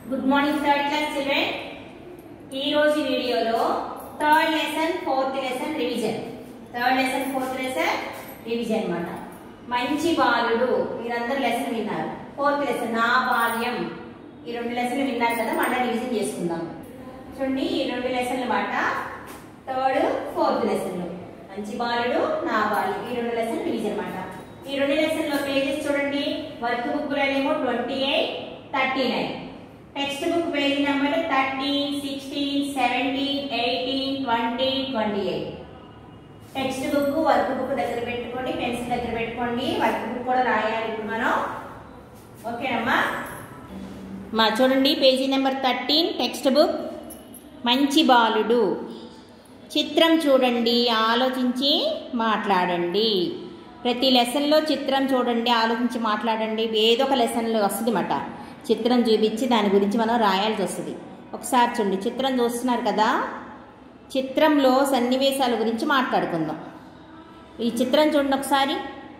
Good morning third class children ఈ రోజు వీడియోలో third lesson fourth lesson revision third lesson fourth lesson revision అన్నమాట మంచి బాలుడు మీరందరూ లెసన్ విన్నారు ఫోర్త్ లెసన్ నా బాల్యం ఈ రెండు లెసన్లు విన్నారు కదా మళ్ళీ రివిజన్ చేసుకుందాం చూడండి ఈ రెండు లెసన్ల మాట థర్డ్ ఫోర్త్ లెసన్లు మంచి బాలుడు నా బాల్యం ఈ రెండు లెసన్ రివిజన్ మాట ఈ రెండు లెసన్లో పేజెస్ చూడండి వర్క్ బుక్లోనేమో twenty eight thirty nine text book page number thirteen sixteen seventeen eighteen twenty twenty eight text book work book దగ్గర పెట్టుకోండి పెన్సిల్ దగ్గర పెట్టుకోండి వర్క్ బుక్ కూడా రాయాలి ఇప్పుడు మనం ఓకేనమ్మా మా చూడండి page number thirteen text book మంచి బాలుడు చిత్రం చూడండి ఆలోచించి మాట్లాడండి ప్రతి లెసన్లో చిత్రం చూడండి ఆలోచించి మాట్లాడండి ఏదో ఒక లెసన్లో వస్తుంది మాట చిత్రం చూపించి దాని గురించి మనం రాయాల్సి వస్తుంది ఒకసారి చూడండి చిత్రం చూస్తున్నారు కదా చిత్రంలో సన్నివేశాల గురించి మాట్లాడుకుందాం ఈ చిత్రం చూడండి ఒకసారి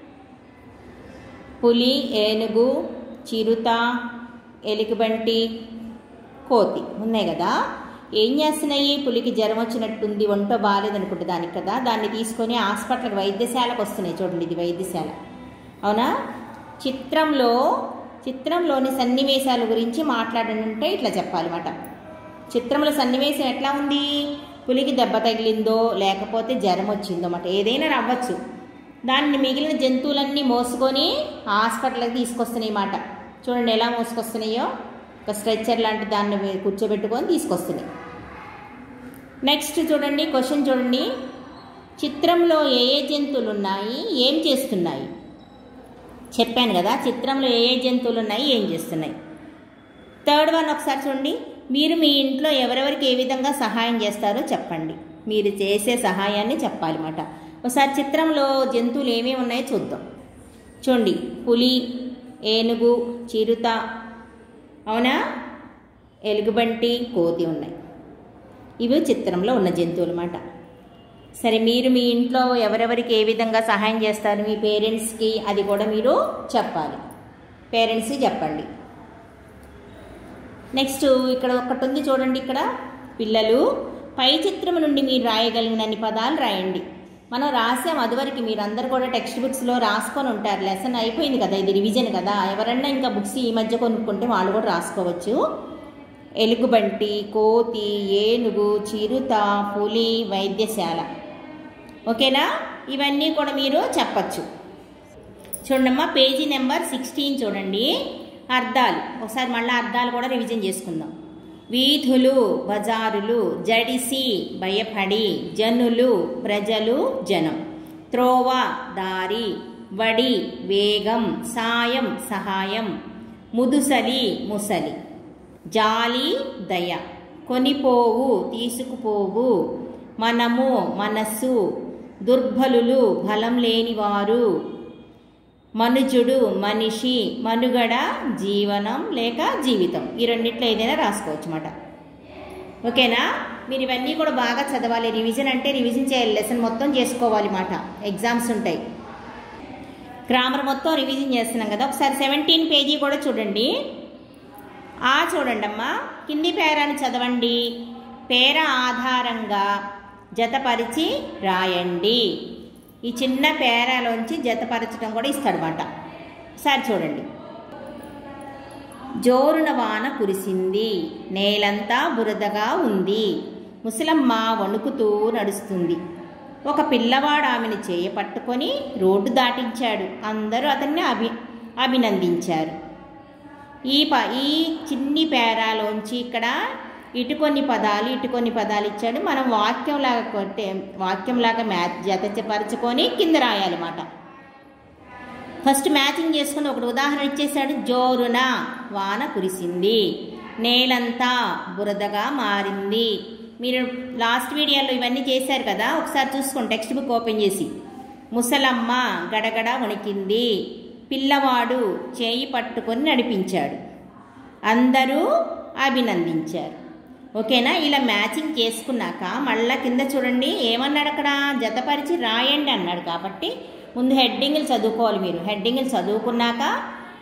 పులి ఏనుగు చిరుత ఎలుగుబంటి కోతి ఉన్నాయి కదా ఏం చేస్తున్నాయి పులికి జ్వరం వచ్చినట్టుంది ఒంటో బాగాలేదనుకుంటే దానికి కదా దాన్ని తీసుకొని హాస్పిటల్కి వైద్యశాలకు వస్తున్నాయి చూడండి ఇది వైద్యశాల అవునా చిత్రంలో చిత్రంలోని సన్నివేశాల గురించి మాట్లాడంటే ఇట్లా చెప్పాలన్నమాట చిత్రంలో సన్నివేశం ఎట్లా ఉంది పులికి దెబ్బ తగిలిందో లేకపోతే జ్వరం వచ్చిందో అన్నమాట ఏదైనా అవ్వచ్చు దాన్ని మిగిలిన జంతువులన్నీ మోసుకొని హాస్పిటల్కి తీసుకొస్తున్నాయి మాట చూడండి ఎలా మోసుకొస్తున్నాయో ఒక స్ట్రెచ్చర్ లాంటి దాన్ని కూర్చోబెట్టుకొని తీసుకొస్తున్నాయి నెక్స్ట్ చూడండి క్వశ్చన్ చూడండి చిత్రంలో ఏ ఏ జంతువులు ఉన్నాయి ఏం చేస్తున్నాయి చెప్పాను కదా చిత్రంలో ఏ ఏ జంతువులు ఉన్నాయి ఏం చేస్తున్నాయి థర్డ్ వన్ ఒకసారి చూడండి మీరు మీ ఇంట్లో ఎవరెవరికి ఏ విధంగా సహాయం చేస్తారో చెప్పండి మీరు చేసే సహాయాన్ని చెప్పాలన్నమాట ఒకసారి చిత్రంలో జంతువులు ఏమేమి ఉన్నాయో చూద్దాం చూడండి పులి ఏనుగు చిరుత అవునా ఎలుగుబంటి కోతి ఉన్నాయి ఇవి చిత్రంలో ఉన్న జంతువులు అన్నమాట సరే మీరు మీ ఇంట్లో ఎవరెవరికి ఏ విధంగా సహాయం చేస్తారు మీ పేరెంట్స్కి అది కూడా మీరు చెప్పాలి పేరెంట్స్కి చెప్పండి నెక్స్ట్ ఇక్కడ ఒకటి ఉంది చూడండి ఇక్కడ పిల్లలు పై చిత్రం నుండి మీరు రాయగలిగినన్ని పదాలు రాయండి మనం రాసాం అదివరకు మీరందరూ కూడా టెక్స్ట్ బుక్స్లో రాసుకొని ఉంటారు లెసన్ అయిపోయింది కదా ఇది రివిజన్ కదా ఎవరన్నా ఇంకా బుక్స్ ఈ మధ్య కొనుక్కుంటే వాళ్ళు కూడా రాసుకోవచ్చు ఎలుగుబంటి కోతి ఏనుగు చిరుత పులి వైద్యశాల ఓకేనా ఇవన్నీ కూడా మీరు చెప్పచ్చు చూడమ్మా పేజీ నెంబర్ సిక్స్టీన్ చూడండి అర్థాలు ఒకసారి మళ్ళీ అర్థాలు కూడా రివిజన్ చేసుకుందాం వీధులు బజారులు జడిసి భయపడి జనులు ప్రజలు జనం త్రోవ దారి వడి వేగం సాయం సహాయం ముదుసలి ముసలి జాలి దయ కొనిపోవు తీసుకుపోవు మనము మనస్సు దుర్బలులు బలం లేనివారు మనుజుడు మనిషి మనుగడ జీవనం లేక జీవితం ఈ రెండిట్లో ఏదైనా రాసుకోవచ్చు అన్నమాట ఓకేనా మీరు ఇవన్నీ కూడా బాగా చదవాలి రివిజన్ అంటే రివిజన్ చేయాలి లెసన్ మొత్తం చేసుకోవాలి మాట ఎగ్జామ్స్ ఉంటాయి గ్రామర్ మొత్తం రివిజన్ చేస్తున్నాం కదా ఒకసారి సెవెంటీన్ పేజీ కూడా చూడండి ఆ చూడండి అమ్మా కింది పేరాన్ని చదవండి పేర ఆధారంగా జతపరిచి రాయండి ఈ చిన్న పేరాలోంచి జతపరచడం కూడా ఇస్తాడనమాట ఒకసారి చూడండి జోరున వాన కురిసింది నేలంతా బురదగా ఉంది ముసలమ్మ వణుకుతూ నడుస్తుంది ఒక పిల్లవాడు ఆమెను చేయ పట్టుకొని రోడ్డు దాటించాడు అందరూ అతన్ని అభి అభినందించారు ఈ ప ఈ చిన్ని పేరాలోంచి ఇక్కడ ఇటు కొన్ని పదాలు ఇటు కొన్ని పదాలు ఇచ్చాడు మనం వాక్యంలాగా కొట్టే వాక్యంలాగా మ్యాచ్ జతపరచుకొని కింద రాయాలన్నమాట ఫస్ట్ మ్యాచింగ్ చేసుకుని ఒకటి ఉదాహరణ ఇచ్చేసాడు జోరున వాన కురిసింది నేలంతా బురదగా మారింది మీరు లాస్ట్ వీడియోలో ఇవన్నీ చేశారు కదా ఒకసారి చూసుకోండి టెక్స్ట్ బుక్ ఓపెన్ చేసి ముసలమ్మ గడగడ వణికింది పిల్లవాడు చేయి పట్టుకొని నడిపించాడు అందరూ అభినందించారు ఓకేనా ఇలా మ్యాచింగ్ చేసుకున్నాక మళ్ళా కింద చూడండి ఏమన్నాడు అక్కడ జతపరిచి రాయండి అన్నాడు కాబట్టి ముందు హెడ్డింగ్లు చదువుకోవాలి మీరు హెడ్డింగ్లు చదువుకున్నాక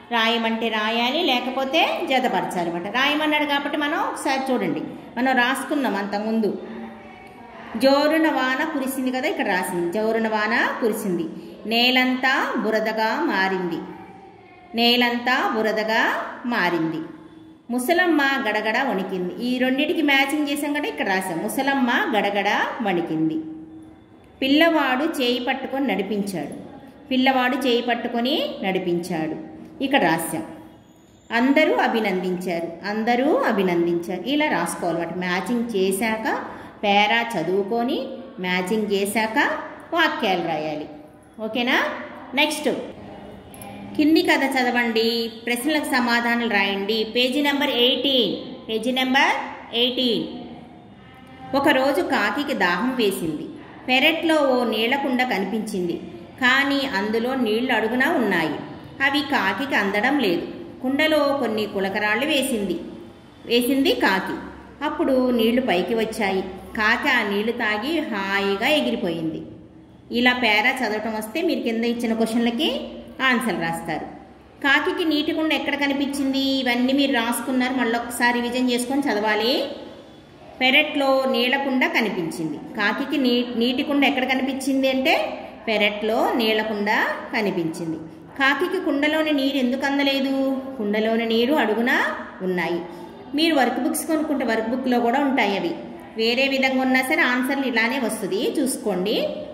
రాయమంటే రాయాలి లేకపోతే జతపరచాలి అనమాట రాయమన్నాడు కాబట్టి మనం ఒకసారి చూడండి మనం రాసుకున్నాం అంతకుముందు జోరున వాన కురిసింది కదా ఇక్కడ రాసింది జోరున వాన కురిసింది నేలంతా బురదగా మారింది నేలంతా బురదగా మారింది ముసలమ్మ గడగడ వణికింది ఈ రెండింటికి మ్యాచింగ్ చేసాం కదా ఇక్కడ రాసాం ముసలమ్మ గడగడ వణికింది పిల్లవాడు చేయి పట్టుకొని నడిపించాడు పిల్లవాడు చేయి పట్టుకొని నడిపించాడు ఇక్కడ రాశాం అందరూ అభినందించారు అందరూ అభినందించారు ఇలా రాసుకోవాలి వాటి మ్యాచింగ్ చేశాక పేరా చదువుకొని మ్యాచింగ్ చేశాక వాక్యాలు రాయాలి ఓకేనా నెక్స్ట్ కింది కథ చదవండి ప్రశ్నలకు సమాధానాలు రాయండి page number eighteen page number eighteen ఒకరోజు కాకికి దాహం వేసింది పెరట్లో ఓ నీళ్లకుండ కనిపించింది కానీ అందులో నీళ్లు అడుగునా ఉన్నాయి అవి కాకికి అందడం లేదు కుండలో కొన్ని కులకరాళ్ళు వేసింది వేసింది కాకి అప్పుడు నీళ్లు పైకి వచ్చాయి కాకి ఆ నీళ్లు తాగి హాయిగా ఎగిరిపోయింది ఇలా పేరా చదవటం వస్తే మీరు కింద ఇచ్చిన క్వశ్చన్లకి ఆన్సర్ రాస్తారు కాకికి నీటి కుండ ఎక్కడ కనిపించింది ఇవన్నీ మీరు రాసుకున్నారు మళ్ళీ ఒకసారి రివిజన్ చేసుకొని చదవాలి పెరట్లో నీళ్ళకుండ కనిపించింది కాకికి నీ నీటి కుండ ఎక్కడ కనిపించింది అంటే పెరట్లో నీళ్ళకుండ కనిపించింది కాకికి కుండలోని నీరు ఎందుకు అందలేదు కుండలోని నీరు అడుగున ఉన్నాయి మీరు వర్క్ బుక్స్ కొనుక్కుంటే వర్క్ బుక్లో కూడా ఉంటాయి అవి వేరే విధంగా ఉన్నా సరే ఆన్సర్లు ఇలానే వస్తుంది చూసుకోండి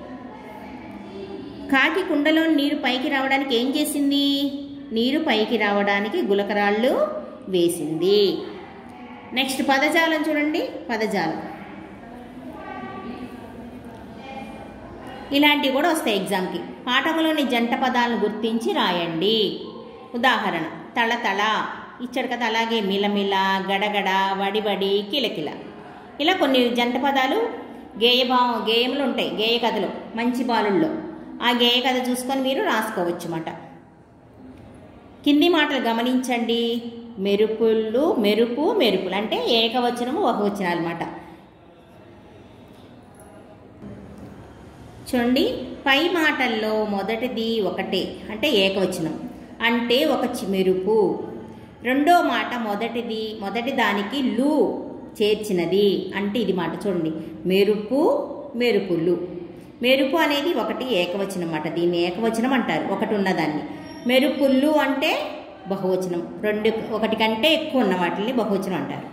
కాకి కుండలో నీరు పైకి రావడానికి ఏం చేసింది నీరు పైకి రావడానికి గులకరాళ్ళు వేసింది నెక్స్ట్ పదజాలం చూడండి పదజాలం ఇలాంటివి కూడా వస్తాయి ఎగ్జామ్కి పాఠంలోని జంట పదాలను గుర్తించి రాయండి ఉదాహరణ తళతళ ఇచ్చాడు కదా అలాగే మిలమిల గడగడ వడిబడి కిలకిల ఇలా కొన్ని జంట పదాలు గేయ భావం గేయములు ఉంటాయి గేయ కథలు మంచి బాలుల్లో ఆ గేయ కథ చూసుకొని మీరు రాసుకోవచ్చు అన్నమాట కింది మాటలు గమనించండి మెరుపులు మెరుపు మెరుపులు అంటే ఏకవచనము బహువచనాలు అనమాట చూడండి పై మాటల్లో మొదటిది ఒకటే అంటే ఏకవచనం అంటే ఒక చి- మెరుపు రెండో మాట మొదటిది మొదటి దానికి లు చేర్చినది అంటే ఇది మాట చూడండి మెరుపు మెరుపులు మెరుపు అనేది ఒకటి ఏకవచనం అన్నమాట దీన్ని ఏకవచనం అంటారు ఒకటి ఉన్నదాన్ని మెరుపులు అంటే బహువచనం రెండు ఒకటి కంటే ఎక్కువ ఉన్న వాటిని బహువచనం అంటారు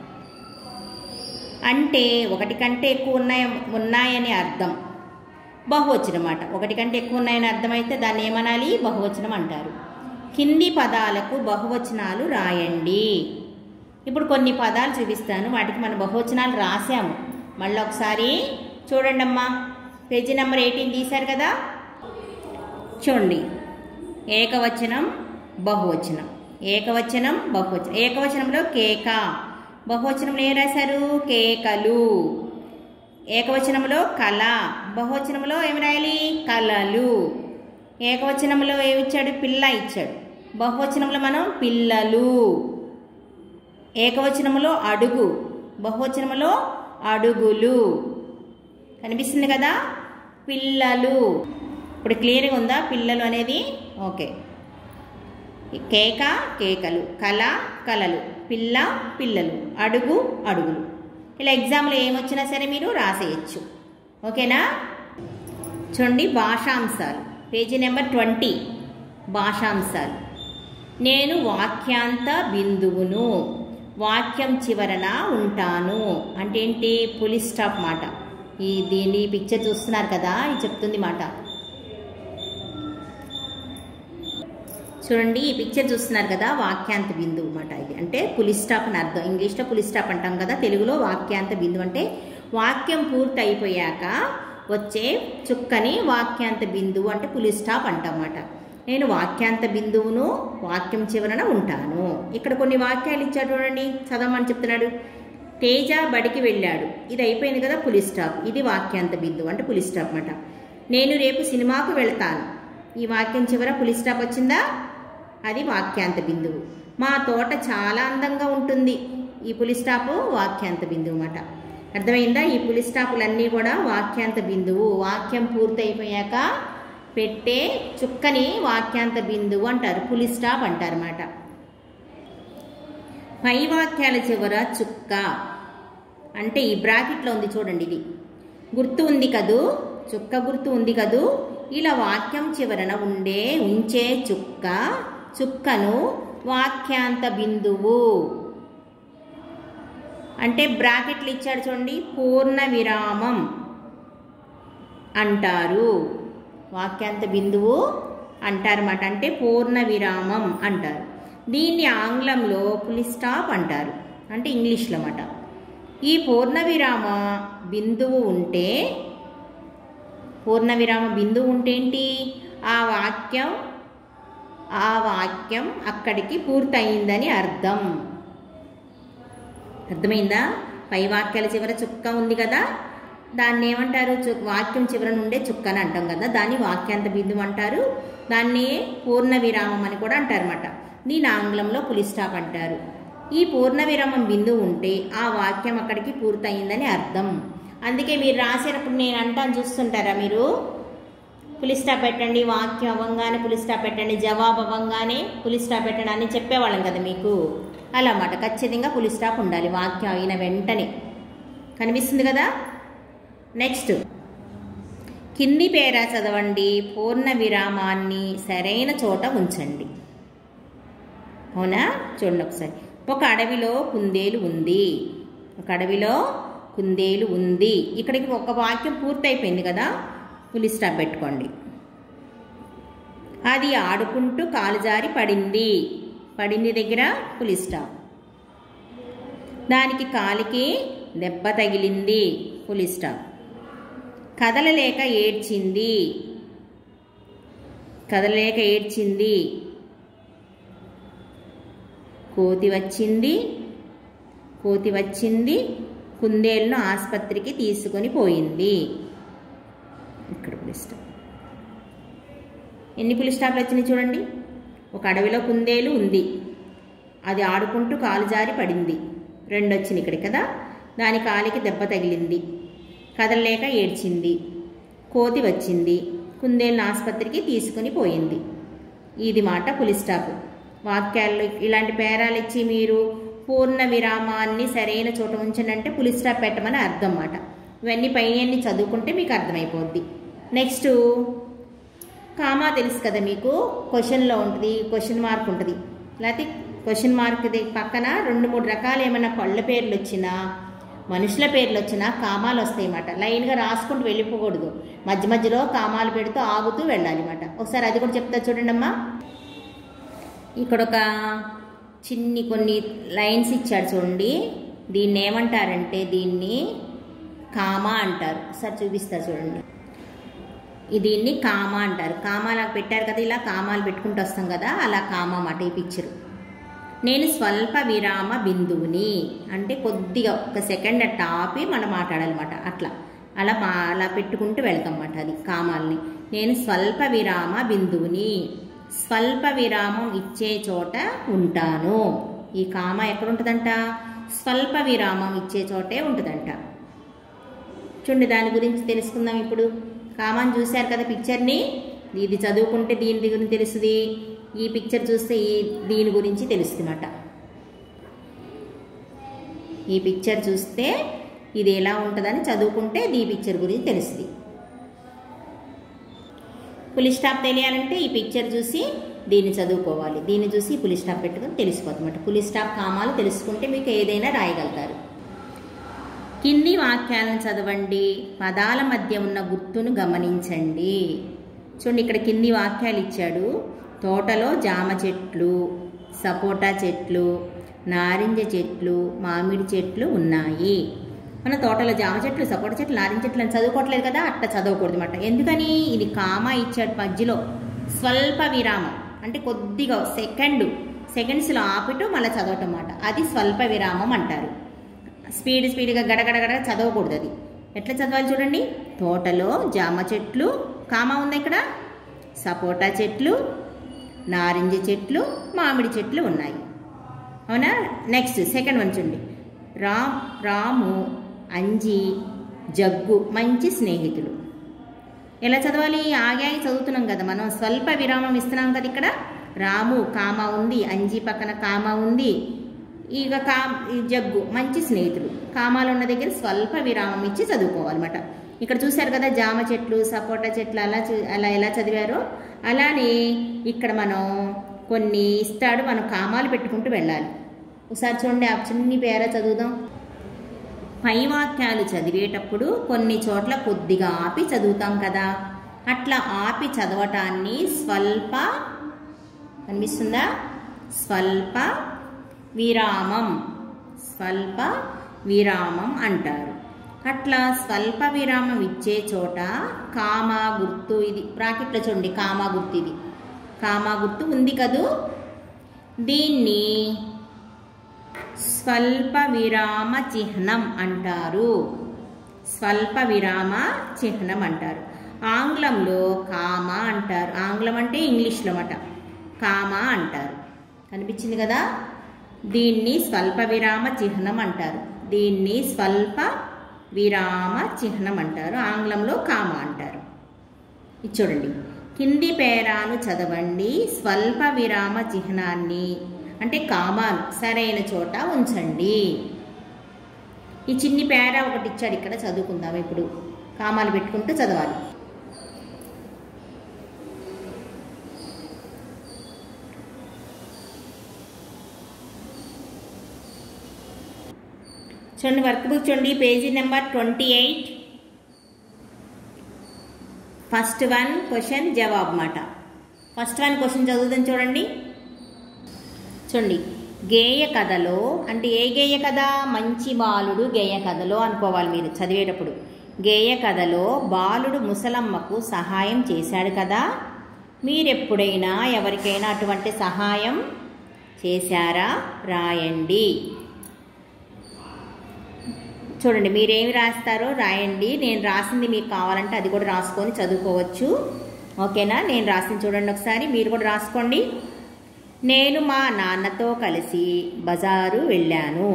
అంటే ఒకటి కంటే ఎక్కువ ఉన్నాయి ఉన్నాయని అర్థం బహువచనం అన్నమాట ఒకటి కంటే ఎక్కువ ఉన్నాయని అర్థమైతే దాన్ని ఏమనాలి బహువచనం అంటారు కింది పదాలకు బహువచనాలు రాయండి ఇప్పుడు కొన్ని పదాలు చూపిస్తాను వాటికి మన బహువచనాలు రాసాము మళ్ళీ ఒకసారి చూడండి అమ్మా పేజీ నెంబర్ ఎయిటీన్ తీశారు కదా చూడండి ఏకవచనం బహువచనం ఏకవచనం బహువచనం ఏకవచనంలో కేక బహువచనంలో ఏం రాశారు కేకలు ఏకవచనంలో కళ బహువచనంలో ఏమి రాయాలి కళలు ఏకవచనంలో ఏమి ఇచ్చాడు పిల్ల ఇచ్చాడు బహువచనంలో మనం పిల్లలు ఏకవచనంలో అడుగు బహువచనంలో అడుగులు కనిపిస్తుంది కదా పిల్లలు ఇప్పుడు క్లియర్గా ఉందా పిల్లలు అనేది ఓకే కేక కేకలు కళ కళలు పిల్ల పిల్లలు అడుగు అడుగులు ఇలా ఎగ్జామ్లో ఏమొచ్చినా సరే మీరు రాసేయచ్చు ఓకేనా చూడండి భాషాంశాలు పేజీ నెంబర్ ట్వంటీ భాషాంశాలు నేను వాక్యాంత బిందువును వాక్యం చివరన ఉంటాను అంటే ఏంటి పులి స్టాప్ మాట ఈ దీన్ని పిక్చర్ చూస్తున్నారు కదా ఇది చెప్తుంది మాట చూడండి ఈ పిక్చర్ చూస్తున్నారు కదా వాక్యాంత బిందువు మాట ఇది అంటే పులి స్టాప్ అని అర్థం ఇంగ్లీష్లో పులి స్టాప్ అంటాం కదా తెలుగులో వాక్యాంత బిందువు అంటే వాక్యం పూర్తి అయిపోయాక వచ్చే చుక్కని వాక్యాంత బిందువు అంటే పులి స్టాప్ అంటామన్నమాట నేను వాక్యాంత బిందువును వాక్యం చివరన ఉంటాను ఇక్కడ కొన్ని వాక్యాలు ఇచ్చాడు చూడండి చదవమని చెప్తున్నాడు తేజ బడికి వెళ్ళాడు ఇది అయిపోయింది కదా పులి స్టాప్ ఇది వాక్యాంత బిందువు అంటే పులి స్టాప్ అన్నమాట నేను రేపు సినిమాకు వెళ్తాను ఈ వాక్యం చివర పులి స్టాప్ వచ్చిందా అది వాక్యాంత బిందువు మా తోట చాలా అందంగా ఉంటుంది ఈ పులి స్టాపు వాక్యాంత బిందువు అన్నమాట అర్థమైందా ఈ పులి స్టాపులన్నీ కూడా వాక్యాంత బిందువు వాక్యం పూర్తయిపోయాక పెట్టే చుక్కని వాక్యాంత బిందువు అంటారు పులి స్టాప్ అంటారు అన్నమాట పై వాక్యాల చివర చుక్క అంటే ఈ బ్రాకెట్లో ఉంది చూడండి ఇది గుర్తు ఉంది కదూ చుక్క గుర్తు ఉంది కదూ ఇలా వాక్యం చివరన ఉండే ఉంచే చుక్క చుక్కను వాక్యాంత బిందువు అంటే బ్రాకెట్లు ఇచ్చాడు చూడండి పూర్ణ విరామం అంటారు వాక్యాంత బిందువు అంటారన్నమాట అంటే పూర్ణ విరామం అంటారు దీన్ని ఆంగ్లంలో పులి స్టాప్ అంటారు అంటే ఇంగ్లీష్లో అన్నమాట ఈ పూర్ణ విరామ బిందువు ఉంటే పూర్ణ విరామ బిందువు ఉంటే ఏంటి ఆ వాక్యం ఆ వాక్యం అక్కడికి పూర్తయిందని అర్థం అర్థమైందా పై వాక్యాల చివర చుక్క ఉంది కదా దాన్ని ఏమంటారు చు వాక్యం చివర నుండే చుక్క అని అంటాం కదా దాన్ని వాక్యాంత బిందువు అంటారు దాన్ని పూర్ణ విరామం అని కూడా అంటారన్నమాట దీని ఆంగ్లంలో పులి స్టాప్ అంటారు ఈ పూర్ణ విరామం బిందువు ఉంటే ఆ వాక్యం అక్కడికి పూర్తయిందని అర్థం అందుకే మీరు రాసేటప్పుడు నేను అంటాను చూస్తుంటారా మీరు పులి స్టాప్ పెట్టండి వాక్యం అవ్వంగానే పులి స్టాప్ పెట్టండి జవాబు అవ్వంగానే పులి స్టాప్ పెట్టండి అని చెప్పేవాళ్ళం కదా మీకు అలా అన్నమాట ఖచ్చితంగా పులి స్టాప్ ఉండాలి వాక్యం అయిన వెంటనే కనిపిస్తుంది కదా నెక్స్ట్ కింది పేరా చదవండి పూర్ణ విరామాన్ని సరైన చోట ఉంచండి అవునా చూడండి ఒకసారి ఒక అడవిలో కుందేలు ఉంది ఒక అడవిలో కుందేలు ఉంది ఇక్కడికి ఒక వాక్యం పూర్తయిపోయింది కదా పులి స్టాప్ పెట్టుకోండి అది ఆడుకుంటూ కాలు జారి పడింది పడింది దగ్గర పులి స్టాప్ దానికి కాలికి దెబ్బ తగిలింది పులి స్టాప్ కదలలేక ఏడ్చింది కదలలేక ఏడ్చింది కోతి వచ్చింది కోతి వచ్చింది కుందేలును ఆసుపత్రికి తీసుకొని పోయింది ఇక్కడ పులి స్టాప్ ఎన్ని పులి స్టాప్లు వచ్చినాయి చూడండి ఒక అడవిలో కుందేలు ఉంది అది ఆడుకుంటూ కాలు జారి పడింది రెండు వచ్చినాయి ఇక్కడ కదా దాని కాలికి దెబ్బ తగిలింది కదలలేక ఏడ్చింది కోతి వచ్చింది కుందేలును ఆసుపత్రికి తీసుకుని పోయింది ఇది మాట పులి స్టాప్ వాక్యాల్లో ఇలాంటి పేరాలు ఇచ్చి మీరు పూర్ణ విరామాన్ని సరైన చోట ఉంచండి అంటే పులి స్టాప్ పెట్టమని అర్థం మాట ఇవన్నీ పైన చదువుకుంటే మీకు అర్థమైపోద్ది నెక్స్ట్ కామా తెలుసు కదా మీకు క్వశ్చన్లో ఉంటుంది క్వశ్చన్ మార్క్ ఉంటుంది లేకపోతే క్వశ్చన్ మార్క్ పక్కన రెండు మూడు రకాల ఏమైనా పళ్ళ పేర్లు వచ్చినా మనుషుల పేర్లు వచ్చినా కామాలు వస్తాయి అన్నమాట లైన్గా రాసుకుంటూ వెళ్ళిపోకూడదు మధ్య మధ్యలో కామాలు పెడుతూ ఆగుతూ వెళ్ళాలి అన్నమాట ఒకసారి అది కూడా చెప్తా చూడండి అమ్మా ఇక్కడ ఒక చిన్ని కొన్ని లైన్స్ ఇచ్చాడు చూడండి దీన్ని ఏమంటారంటే దీన్ని కామా అంటారు ఒకసారి చూపిస్తారు చూడండి ఈ దీన్ని కామా అంటారు కామాలా పెట్టారు కదా ఇలా కామాలు పెట్టుకుంటూ వస్తాం కదా అలా కామా మాట ఈ పిక్చరు నేను స్వల్ప విరామ బిందువుని అంటే కొద్దిగా ఒక సెకండ్ అట్ట ఆపి మనం మాట్లాడాలన్నమాట అట్లా అలా మా అలా పెట్టుకుంటూ వెళ్తాం అన్నమాట అది కామాల్ని నేను స్వల్ప విరామ బిందువుని స్వల్ప విరామం ఇచ్చే చోట ఉంటాను ఈ కామ ఎక్కడ ఉంటుందంట స్వల్ప విరామం ఇచ్చే చోటే ఉంటుందంట చూడండి దాని గురించి తెలుసుకుందాం ఇప్పుడు కామాన్ చూశారు కదా పిక్చర్ని ఇది చదువుకుంటే దీని గురించి తెలుస్తుంది ఈ పిక్చర్ చూస్తే ఈ దీని గురించి తెలుస్తుందన్నమాట ఈ పిక్చర్ చూస్తే ఇది ఎలా ఉంటుందని చదువుకుంటే ఈ పిక్చర్ గురించి తెలుస్తుంది పులి స్టాప్ తెలియాలంటే ఈ పిక్చర్ చూసి దీన్ని చదువుకోవాలి దీన్ని చూసి పులి స్టాప్ పెట్టుకొని తెలిసిపోతుందన్నమాట పులి స్టాప్ కామాలు తెలుసుకుంటే మీకు ఏదైనా రాయగలుగుతారు కింది వాక్యాలను చదవండి పదాల మధ్య ఉన్న గుర్తును గమనించండి చూడండి ఇక్కడ కింది వాక్యాలు ఇచ్చాడు తోటలో జామ చెట్లు సపోటా చెట్లు నారింజ చెట్లు మామిడి చెట్లు ఉన్నాయి మన తోటలో జామ చెట్లు సపోటా చెట్లు నారింజ చెట్లు అని చదువుకోవట్లేదు కదా అట్లా చదవకూడదు అనమాట ఎందుకని ఇది కామా ఇచ్చాడు మధ్యలో స్వల్ప విరామం అంటే కొద్దిగా సెకండ్ సెకండ్స్లో ఆపిటూ మళ్ళీ చదవటం అన్నమాట అది స్వల్ప విరామం అంటారు స్పీడ్ స్పీడ్గా గడగడగడ చదవకూడదు అది ఎట్లా చదవాలి చూడండి తోటలో జామ చెట్లు కామా ఉంది ఇక్కడ సపోటా చెట్లు నారింజ చెట్లు మామిడి చెట్లు ఉన్నాయి అవునా నెక్స్ట్ సెకండ్ వన్ చూడండి రామ్ రాము అంజి జగ్గు మంచి స్నేహితులు ఎలా చదవాలి ఆగి ఆగి చదువుతున్నాం కదా మనం స్వల్ప విరామం ఇస్తున్నాం కదా ఇక్కడ రాము కామ ఉంది అంజి పక్కన కామ ఉంది ఇక కా ఈ జగ్గు మంచి స్నేహితులు కామాలు ఉన్న దగ్గర స్వల్ప విరామం ఇచ్చి చదువుకోవాలన్నమాట ఇక్కడ చూశారు కదా జామ చెట్లు సపోటా చెట్లు అలా చూ- అలా ఎలా చదివారో అలానే ఇక్కడ మనం కొన్ని ఇస్తాడు మనం కామాలు పెట్టుకుంటూ వెళ్ళాలి ఒకసారి చూడండి ఆ చిన్ని పేర చదువుదాం పై వాక్యాలు చదివేటప్పుడు కొన్ని చోట్ల కొద్దిగా ఆపి చదువుతాం కదా అట్లా ఆపి చదవటాన్ని స్వల్ప కనిపిస్తుందా స్వల్ప విరామం స్వల్ప విరామం అంటారు అట్లా స్వల్ప విరామం ఇచ్చే చోట కామా గుర్తు ఇది బ్రాకెట్లో చూడండి కామా గుర్తు ఇది కామా గుర్తు ఉంది కదూ దీన్ని స్వల్ప విరామ చిహ్నం అంటారు స్వల్ప విరామ చిహ్నం అంటారు ఆంగ్లంలో కామ అంటారు ఆంగ్లం అంటే ఇంగ్లీష్లో మాట కామ అంటారు కనిపించింది కదా దీన్ని స్వల్ప విరామ చిహ్నం అంటారు దీన్ని స్వల్ప విరామ చిహ్నం అంటారు ఆంగ్లంలో కామ అంటారు ఇది చూడండి కింది పేరాను చదవండి స్వల్ప విరామ చిహ్నాన్ని అంటే కామాను సరైన చోట ఉంచండి ఈ చిన్ని పేర ఒకటి ఇచ్చాడు ఇక్కడ చదువుకుందాం ఇప్పుడు కామాలు పెట్టుకుంటూ చదవాలి చూడండి వర్క్ బుక్ చూడండి page number twenty eight first one question జవాబ్ మాట ఫస్ట్ వన్ క్వశ్చన్ చదువుదాం చూడండి చూడండి గేయ కథలో అంటే ఏ గేయ కథ మంచి బాలుడు గేయ కథలో అనుకోవాలి మీరు చదివేటప్పుడు గేయ కథలో బాలుడు ముసలమ్మకు సహాయం చేశాడు కదా మీరెప్పుడైనా ఎవరికైనా అటువంటి సహాయం చేశారా రాయండి చూడండి మీరేమి రాస్తారో రాయండి నేను రాసింది మీకు కావాలంటే అది కూడా రాసుకొని చదువుకోవచ్చు ఓకేనా నేను రాసింది చూడండి ఒకసారి మీరు కూడా రాసుకోండి నేను మా నాన్నతో కలిసి బజారు వెళ్ళాను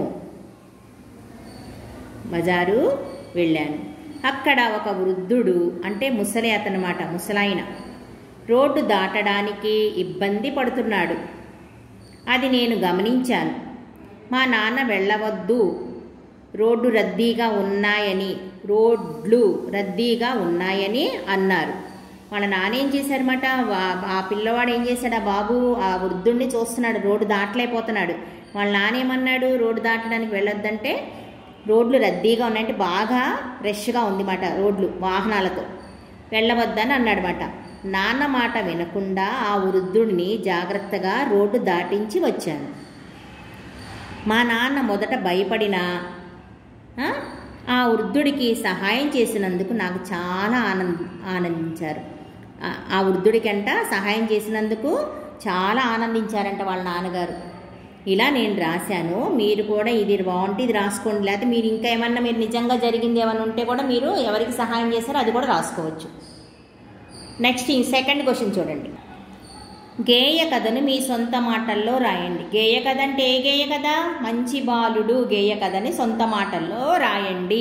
బజారు వెళ్ళాను అక్కడ ఒక వృద్ధుడు అంటే ముసలి అతనమాట ముసలాయన రోడ్డు దాటడానికి ఇబ్బంది పడుతున్నాడు అది నేను గమనించాను మా నాన్న వెళ్ళవద్దు రోడ్డు రద్దీగా ఉన్నాయని రోడ్లు రద్దీగా ఉన్నాయని అన్నారు వాళ్ళ నాన్న ఏం చేశారన్నమాట వా- ఆ పిల్లవాడు ఏం చేశాడు ఆ బాబు ఆ వృద్ధుడిని చూస్తున్నాడు రోడ్డు దాటలేకపోతున్నాడు వాళ్ళ నాన్న ఏమన్నాడు రోడ్డు దాటడానికి వెళ్ళొద్దంటే రోడ్లు రద్దీగా ఉన్నాయంటే బాగా రష్గా ఉంది మాట రోడ్లు వాహనాలతో వెళ్ళవద్దని అన్నాడనమాట నాన్న మాట వినకుండా ఆ వృద్ధుడిని జాగ్రత్తగా రోడ్డు దాటించి వచ్చాను మా నాన్న మొదట భయపడినా ఆ, ఆ వృద్ధుడికి సహాయం చేసినందుకు నాకు చాలా ఆనంద ఆనందించారు ఆ- ఆ వృద్ధుడికంట సహాయం చేసినందుకు చాలా ఆనందించారంట వాళ్ళ నాన్నగారు ఇలా నేను రాశాను మీరు కూడా ఇది బాగుంటే ఇది రాసుకోండి లేకపోతే మీరు ఇంకా ఏమన్నా మీరు నిజంగా జరిగింది ఏమైనా ఉంటే కూడా మీరు ఎవరికి సహాయం చేస్తారో అది కూడా రాసుకోవచ్చు నెక్స్ట్ ఈ సెకండ్ క్వశ్చన్ చూడండి గేయ కథను మీ సొంత మాటల్లో రాయండి గేయ కథ అంటే ఏ గేయ కథ మంచి బాలుడు గేయ కథని సొంత మాటల్లో రాయండి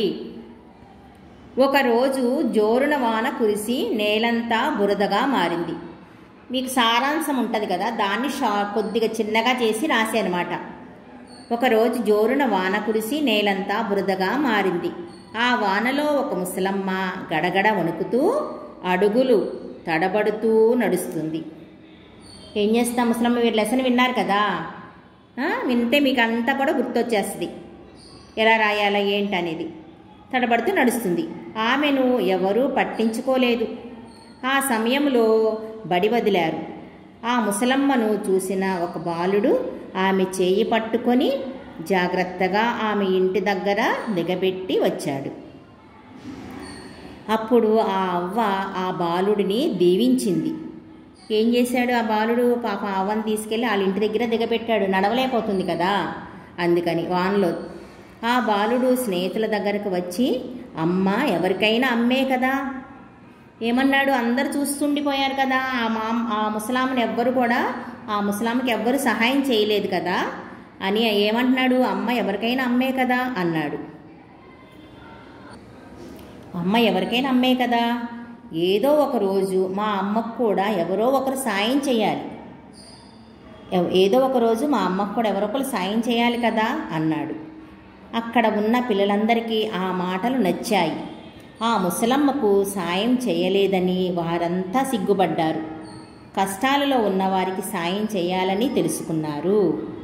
ఒకరోజు జోరున వాన కురిసి నేలంతా బురదగా మారింది మీకు సారాంశం ఉంటుంది కదా దాన్ని షా కొద్దిగా చిన్నగా చేసి రాశానమాట ఒకరోజు జోరున వాన కురిసి నేలంతా బురదగా మారింది ఆ వానలో ఒక ముసలమ్మ గడగడ వణుకుతూ అడుగులు తడబడుతూ నడుస్తుంది ఏం చేస్తాం ముసలమ్మ మీరు లెసన్ విన్నారు కదా ఆ, వింటే మీకు అంతా కూడా గుర్తొచ్చేస్తుంది ఎలా రాయాలా ఏంటనేది తడబడుతూ నడుస్తుంది ఆమెను ఎవరూ పట్టించుకోలేదు ఆ సమయంలో బడి వదిలారు ఆ ముసలమ్మను చూసిన ఒక బాలుడు ఆమె చేయి పట్టుకొని జాగ్రత్తగా ఆమె ఇంటి దగ్గర దిగబెట్టి వచ్చాడు అప్పుడు ఆ అవ్వ ఆ బాలుడిని దీవించింది ఏం చేశాడు ఆ బాలుడు పాప ఆ అవ్వని తీసుకెళ్ళి వాళ్ళ ఇంటి దగ్గర దిగబెట్టాడు నడవలేకపోతుంది కదా అందుకని వాన్లో ఆ బాలుడు స్నేహితుల దగ్గరకు వచ్చి అమ్మ ఎవరికైనా అమ్మే కదా ఏమన్నాడు అందరు చూస్తుండిపోయారు కదా ఆ మా ఆ ముసలామని ఎవ్వరు కూడా ఆ ముసలాంకి ఎవ్వరు సహాయం చేయలేదు కదా అని ఏమంటున్నాడు అమ్మ ఎవరికైనా అమ్మే కదా అన్నాడు అమ్మ ఎవరికైనా అమ్మే కదా ఏదో ఒక రోజు మా అమ్మకు కూడా ఎవరో ఒకరు సాయం చేయాలి ఎవ- ఏదో ఒక రోజు మా అమ్మకు కూడా ఎవరో ఒకరు సాయం చేయాలి కదా అన్నాడు అక్కడ ఉన్న పిల్లలందరికీ ఆ మాటలు నచ్చాయి ఆ ముసలమ్మకు సాయం చేయలేదని వారంతా సిగ్గుపడ్డారు కష్టాలలో ఉన్నవారికి సాయం చేయాలని తెలుసుకున్నారు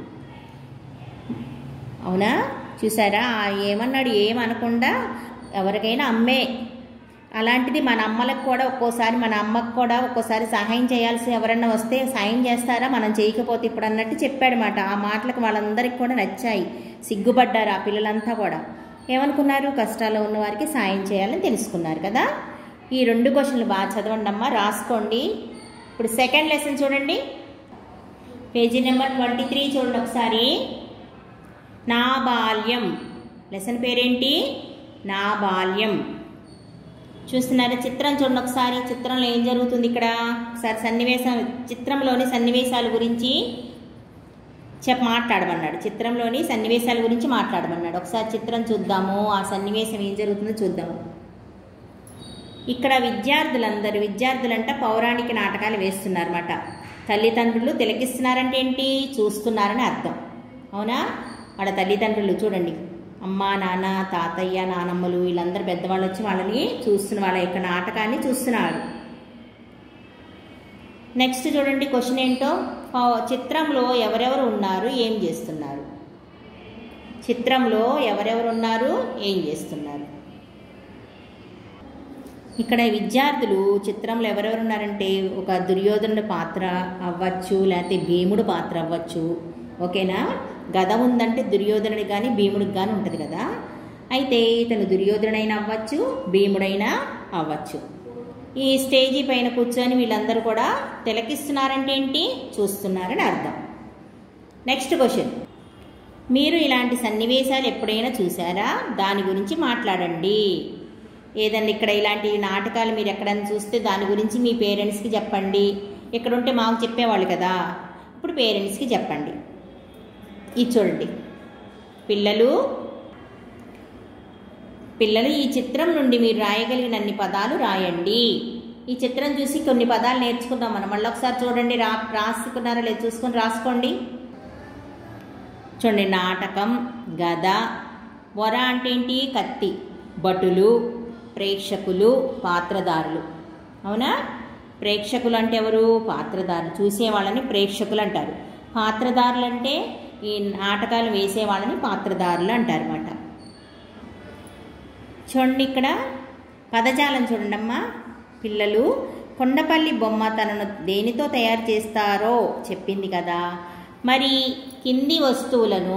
అవునా చూసారా ఆ ఏమన్నాడు ఏమనకుండా ఎవరికైనా అమ్మే అలాంటిది మన అమ్మలకు కూడా ఒక్కోసారి మన అమ్మకు కూడా ఒక్కోసారి సహాయం చేయాల్సి ఎవరన్నా వస్తే సాయం చేస్తారా మనం చేయకపోతే ఇప్పుడు అన్నట్టు చెప్పాడనమాట ఆ మాటలకు వాళ్ళందరికీ కూడా నచ్చాయి సిగ్గుపడ్డారు ఆ పిల్లలంతా కూడా ఏమనుకున్నారు కష్టాల్లో ఉన్న వారికి సాయం చేయాలని తెలుసుకున్నారు కదా ఈ రెండు క్వశ్చన్లు బాగా చదవండి అమ్మా రాసుకోండి ఇప్పుడు సెకండ్ లెసన్ చూడండి పేజీ నెంబర్ ట్వంటీ త్రీ చూడండి ఒకసారి నా బాల్యం లెసన్ పేరేంటి నా బాల్యం చూస్తున్నారా చిత్రం చూడండి ఒకసారి చిత్రంలో ఏం జరుగుతుంది ఇక్కడ ఒకసారి సన్నివేశం చిత్రంలోని సన్నివేశాల గురించి చెప్ మాట్లాడమన్నాడు చిత్రంలోని సన్నివేశాల గురించి మాట్లాడమన్నాడు ఒకసారి చిత్రం చూద్దాము ఆ సన్నివేశం ఏం జరుగుతుందో చూద్దాము ఇక్కడ విద్యార్థులందరూ విద్యార్థులంట పౌరాణిక నాటకాలు వేస్తున్నారన్నమాట తల్లిదండ్రులు తిలకిస్తున్నారంటే ఏంటి చూస్తున్నారని అర్థం అవునా వాళ్ళ తల్లిదండ్రులు చూడండి అమ్మ నాన్న తాతయ్య నానమ్మలు వీళ్ళందరూ పెద్దవాళ్ళు వచ్చి వాళ్ళని చూస్తున్న వాళ్ళ యొక్క నాటకాన్ని చూస్తున్నారు నెక్స్ట్ చూడండి క్వశ్చన్ ఏంటో పౌ- చిత్రంలో ఎవరెవరు ఉన్నారు ఏం చేస్తున్నారు చిత్రంలో ఎవరెవరు ఉన్నారు ఏం చేస్తున్నారు ఇక్కడ విద్యార్థులు చిత్రంలో ఎవరెవరు ఉన్నారంటే ఒక దుర్యోధనుడి పాత్ర అవ్వచ్చు లేకపోతే భీముడు పాత్ర అవ్వచ్చు ఓకేనా గద ఉందంటే దుర్యోధనుడి కానీ భీముడికి కానీ ఉంటుంది కదా అయితే ఇతను దుర్యోధనుడైనా అవ్వచ్చు భీముడైనా అవ్వచ్చు ఈ స్టేజీ పైన కూర్చొని వీళ్ళందరూ కూడా తిలకిస్తున్నారంటే ఏంటి చూస్తున్నారని అర్థం నెక్స్ట్ క్వశ్చన్ మీరు ఇలాంటి సన్నివేశాలు ఎప్పుడైనా చూసారా దాని గురించి మాట్లాడండి ఏదన్నా ఇక్కడ ఇలాంటి నాటకాలు మీరు ఎక్కడైనా చూస్తే దాని గురించి మీ పేరెంట్స్కి చెప్పండి ఇక్కడ ఉంటే మాకు చెప్పేవాళ్ళు కదా ఇప్పుడు పేరెంట్స్కి చెప్పండి ఇది చూడండి పిల్లలు పిల్లలు ఈ చిత్రం నుండి మీరు రాయగలిగిన అన్ని పదాలు రాయండి ఈ చిత్రం చూసి కొన్ని పదాలు నేర్చుకుందాం మనం మళ్ళీ ఒకసారి చూడండి రా రాసుకున్నారా లేదు చూసుకొని రాసుకోండి చూడండి నాటకం గద వర అంటే ఏంటి కత్తి భటులు ప్రేక్షకులు పాత్రదారులు అవునా ప్రేక్షకులు అంటే ఎవరు పాత్రదారులు చూసే వాళ్ళని ప్రేక్షకులు అంటారు పాత్రదారులు అంటే ఈ నాటకాలు వేసే వాళ్ళని పాత్రదారులు అంటారు అన్నమాట చూడండి ఇక్కడ పదజాలం చూడండి అమ్మా పిల్లలు కొండపల్లి బొమ్మ తనను దేనితో తయారు చేస్తారో చెప్పింది కదా మరి కింది వస్తువులను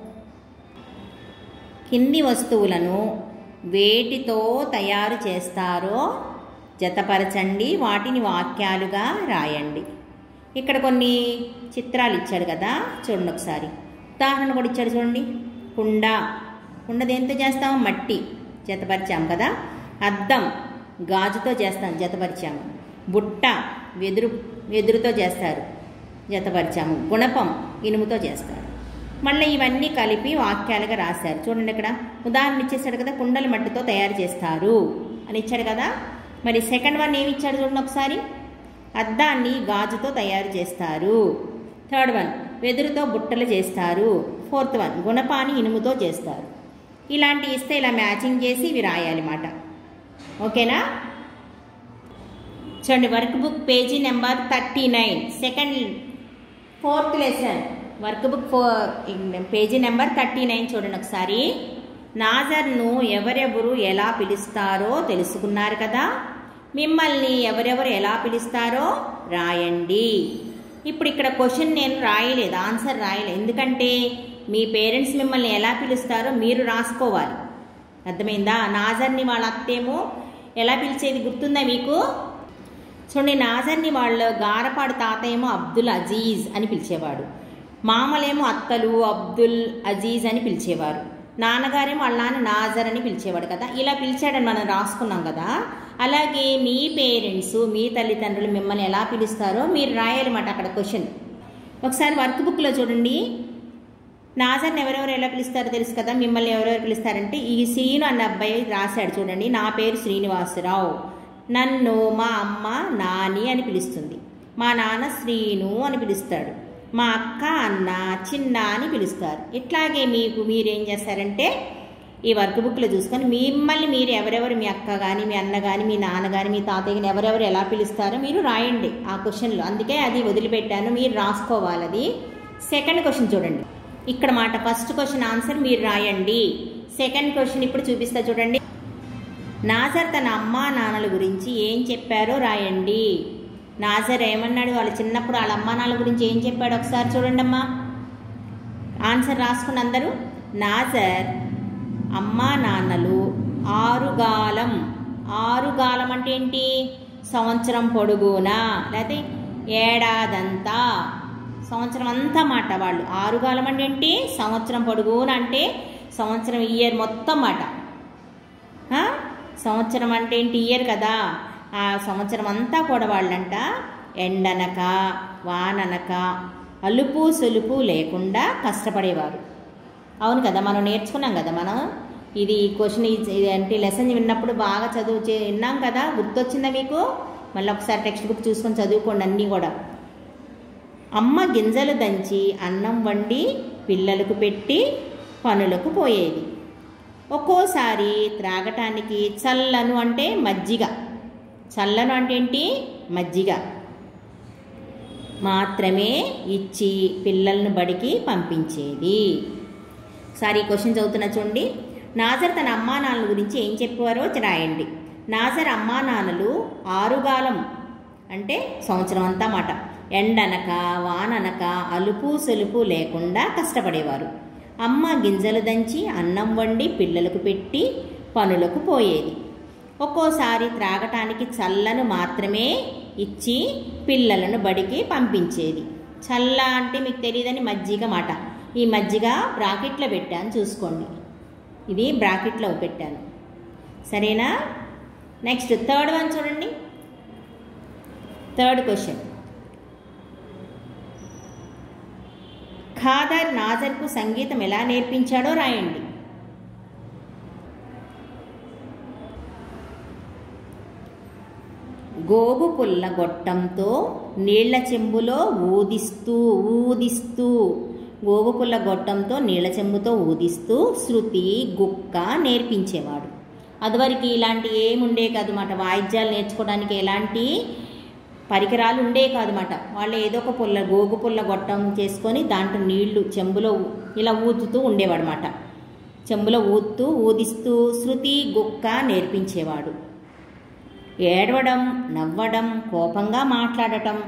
కింది వస్తువులను వేటితో తయారు చేస్తారో జతపరచండి వాటిని వాక్యాలుగా రాయండి ఇక్కడ కొన్ని చిత్రాలు ఇచ్చాడు కదా చూడండి ఒకసారి ఉదాహరణ కూడా ఇచ్చాడు చూడండి కుండ కుండ దేంతో చేస్తాం మట్టి జతపరిచాం కదా అద్దం గాజుతో చేస్తాం జతపరిచాము బుట్ట వెదురు వెదురుతో చేస్తారు జతపరిచాము గుణపం ఇనుముతో చేస్తారు మళ్ళీ ఇవన్నీ కలిపి వాక్యాలుగా రాశారు చూడండి ఇక్కడ ఉదాహరణ ఇచ్చేసాడు కదా కుండలు మట్టితో తయారు చేస్తారు అని ఇచ్చాడు కదా మరి సెకండ్ వన్ ఏమి ఇచ్చాడు చూడండి ఒకసారి అద్దాన్ని గాజుతో తయారు చేస్తారు థర్డ్ వన్ వెదురుతో బుట్టలు చేస్తారు ఫోర్త్ వన్ గుణపాని ఇనుముతో చేస్తారు ఇలాంటి ఇస్తే ఇలా మ్యాచింగ్ చేసి ఇవి రాయాలి మాట ఓకేనా చూడండి work book page number thirty nine second fourth lesson work book four page number thirty nine చూడండి ఒకసారి నాజర్ను ఎవరెవరు ఎలా పిలుస్తారో తెలుసుకున్నారు కదా మిమ్మల్ని ఎవరెవరు ఎలా పిలుస్తారో రాయండి ఇప్పుడు ఇక్కడ క్వశ్చన్ నేను రాయలేదు ఆన్సర్ రాయలేదు ఎందుకంటే మీ పేరెంట్స్ మిమ్మల్ని ఎలా పిలుస్తారో మీరు రాసుకోవాలి అర్థమైందా నాజర్ని వాళ్ళ అత్తేమో ఎలా పిలిచేది గుర్తుందా మీకు చూడండి నాజర్ని వాళ్ళ గారపాడు తాతయ్యేమో అబ్దుల్ అజీజ్ అని పిలిచేవాడు మామలేమో అత్తలు అబ్దుల్ అజీజ్ అని పిలిచేవారు నాన్నగారేమో వాళ్ళ నాన్న నాజర్ అని పిలిచేవాడు కదా ఇలా పిలిచాడని మనం రాసుకున్నాం కదా అలాగే మీ పేరెంట్స్ మీ తల్లిదండ్రులు మిమ్మల్ని ఎలా పిలుస్తారో మీరు రాయాలన్నమాట అక్కడ క్వశ్చన్ ఒకసారి వర్క్ బుక్లో చూడండి నాజర్ని ఎవరెవరు ఎలా పిలుస్తారో తెలుసు కదా మిమ్మల్ని ఎవరెవరు పిలుస్తారంటే ఈ సీను అన్న అబ్బాయి రాశాడు చూడండి నా పేరు శ్రీనివాసరావు నన్ను మా అమ్మ నాని అని పిలుస్తుంది మా నాన్న శ్రీను అని పిలుస్తాడు మా అక్క అన్న చిన్న అని పిలుస్తారు ఇట్లాగే మీకు మీరేం చేస్తారంటే ఈ వర్క్ బుక్లో చూసుకొని మిమ్మల్ని మీరు ఎవరెవరు మీ అక్క కానీ మీ అన్న కానీ మీ నాన్న కానీ మీ తాతయ్య కానీ ఎవరెవరు ఎలా పిలుస్తారో మీరు రాయండి ఆ క్వశ్చన్లో అందుకే అది వదిలిపెట్టాను మీరు రాసుకోవాలి అది సెకండ్ క్వశ్చన్ చూడండి ఇక్కడ మాట ఫస్ట్ క్వశ్చన్ ఆన్సర్ మీరు రాయండి సెకండ్ క్వశ్చన్ ఇప్పుడు చూపిస్తా చూడండి నాజర్ తన అమ్మా నాన్నల గురించి ఏం చెప్పారో రాయండి నాజర్ ఏమన్నాడు వాళ్ళ చిన్నప్పుడు వాళ్ళ అమ్మా నాన్నల గురించి ఏం చెప్పాడు ఒకసారి చూడండి అమ్మా ఆన్సర్ రాసుకున్న అందరూ నాజర్ అమ్మా నాన్నలు ఆరుగాలం ఆరుగాలం అంటే ఏంటి సంవత్సరం పొడుగునా లేకపోతే ఏడాదంతా సంవత్సరం అంతా మాట వాళ్ళు ఆరుగాలం అంటే ఏంటి సంవత్సరం పొడుగున అంటే సంవత్సరం ఇయర్ మొత్తం మాట ఆ? సంవత్సరం అంటే ఏంటి ఇయర్ కదా ఆ సంవత్సరం అంతా కూడా వాళ్ళంట ఎండనక వాననక అలుపు సొలుపు లేకుండా కష్టపడేవారు అవును కదా మనం నేర్చుకున్నాం కదా మనం ఇది ఈ క్వశ్చన్ ఇది అంటే లెసన్ విన్నప్పుడు బాగా చదువు చే- విన్నాం కదా గుర్తొచ్చిందా మీకు మళ్ళీ ఒకసారి టెక్స్ట్ బుక్ చూసుకొని చదువుకోండి అన్నీ కూడా అమ్మ గింజలు దంచి అన్నం వండి పిల్లలకు పెట్టి పనులకు పోయేది ఒక్కోసారి త్రాగటానికి చల్లను అంటే మజ్జిగ చల్లను అంటే ఏంటి మజ్జిగ మాత్రమే ఇచ్చి పిల్లలను బడికి పంపించేది సారీ క్వశ్చన్ చదువుతున్నా చూడండి నాజర్ తన అమ్మా నాన్నల గురించి ఏం చెప్పారో రాయండి నాజర్ అమ్మా నాన్నలు ఆరుగాలం అంటే సంవత్సరం అంతా మాట ఎండనక వాననక అలుపు సొలుపు లేకుండా కష్టపడేవారు అమ్మ గింజలు దంచి అన్నం వండి పిల్లలకు పెట్టి పనులకు పోయేది ఒక్కోసారి త్రాగటానికి చల్లను మాత్రమే ఇచ్చి పిల్లలను బడికి పంపించేది చల్ల అంటే మీకు తెలియదని మజ్జిగ మాట ఈ మజ్జిగ బ్రాకెట్లో పెట్టాను చూసుకోండి ఇది బ్రాకెట్లో పెట్టాను సరేనా నెక్స్ట్ థర్డ్ వన్ చూడండి థర్డ్ క్వశ్చన్ ఖాదర్ నాజర్కు సంగీతం ఎలా నేర్పించాడో రాయండి గోగు పుల్ల గొట్టంతో నీళ్ల చెంబులో ఊదిస్తూ ఊదిస్తూ గోగు పుల్ల గొట్టంతో నీళ్ల చెంబుతో ఊదిస్తూ శృతి గుక్క నేర్పించేవాడు అదివరకు ఇలాంటి ఏముండే కాదు మాట వాయిద్యాలు నేర్చుకోవడానికి ఎలాంటి పరికరాలు ఉండే కాదన్నమాట వాళ్ళు ఏదో ఒక పుల్ల గోగు పుల్ల గొట్టం చేసుకొని దాంట్లో నీళ్లు చెంబులో ఇలా ఊదుతూ ఉండేవాడనమాట చెంబులో ఊదుతూ ఊదిస్తూ శృతి గుక్క నేర్పించేవాడు ఏడవడం నవ్వడం కోపంగా మాట్లాడటం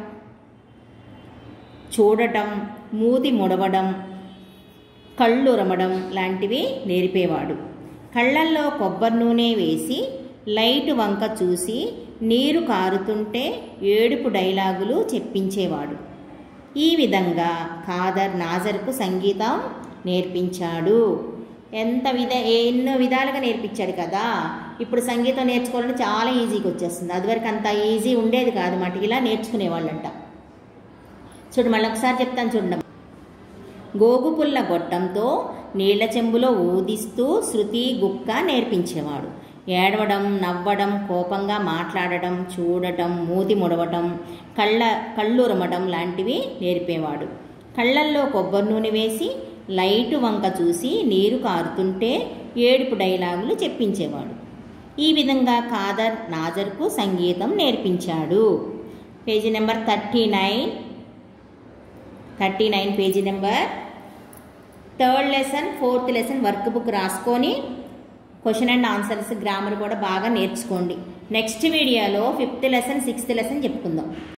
చూడటం మూతి ముడవడం కళ్ళు రమడం లాంటివి నేర్పేవాడు కళ్ళల్లో కొబ్బరి నూనె వేసి లైట్ వంక చూసి నీరు కారుతుంటే ఏడుపు డైలాగులు చెప్పించేవాడు ఈ విధంగా ఖాదర్ నాజర్కు సంగీతం నేర్పించాడు ఎంత విధ ఎన్నో విధాలుగా నేర్పించాడు కదా ఇప్పుడు సంగీతం నేర్చుకోవాలంటే చాలా ఈజీగా వచ్చేస్తుంది అదివరకు అంత ఈజీ ఉండేది కాదు మాట ఇలా నేర్చుకునేవాళ్ళంట చూడు మళ్ళీ ఒకసారి చెప్తాను చూడండి గోగుపుల్ల గొట్టంతో నీళ్ల చెంబులో ఊదిస్తూ శృతి గుక్క నేర్పించేవాడు ఏడవడం నవ్వడం కోపంగా మాట్లాడటం చూడటం మూతి ముడవటం కళ్ళ కళ్ళురమడం లాంటివి నేర్పేవాడు కళ్ళల్లో కొబ్బరి నూనె వేసి లైటు వంక చూసి నీరు కారుతుంటే ఏడుపు డైలాగులు చెప్పించేవాడు ఈ విధంగా ఖాదర్ నాజర్కు సంగీతం నేర్పించాడు page number thirty nine thirty nine page number third lesson fourth lesson work book రాసుకొని క్వశ్చన్ అండ్ ఆన్సర్స్ గ్రామర్ కూడా బాగా నేర్చుకోండి నెక్స్ట్ వీడియోలో ఫిఫ్త్ లెసన్ సిక్స్త్ లెసన్ చెప్పుకుందాం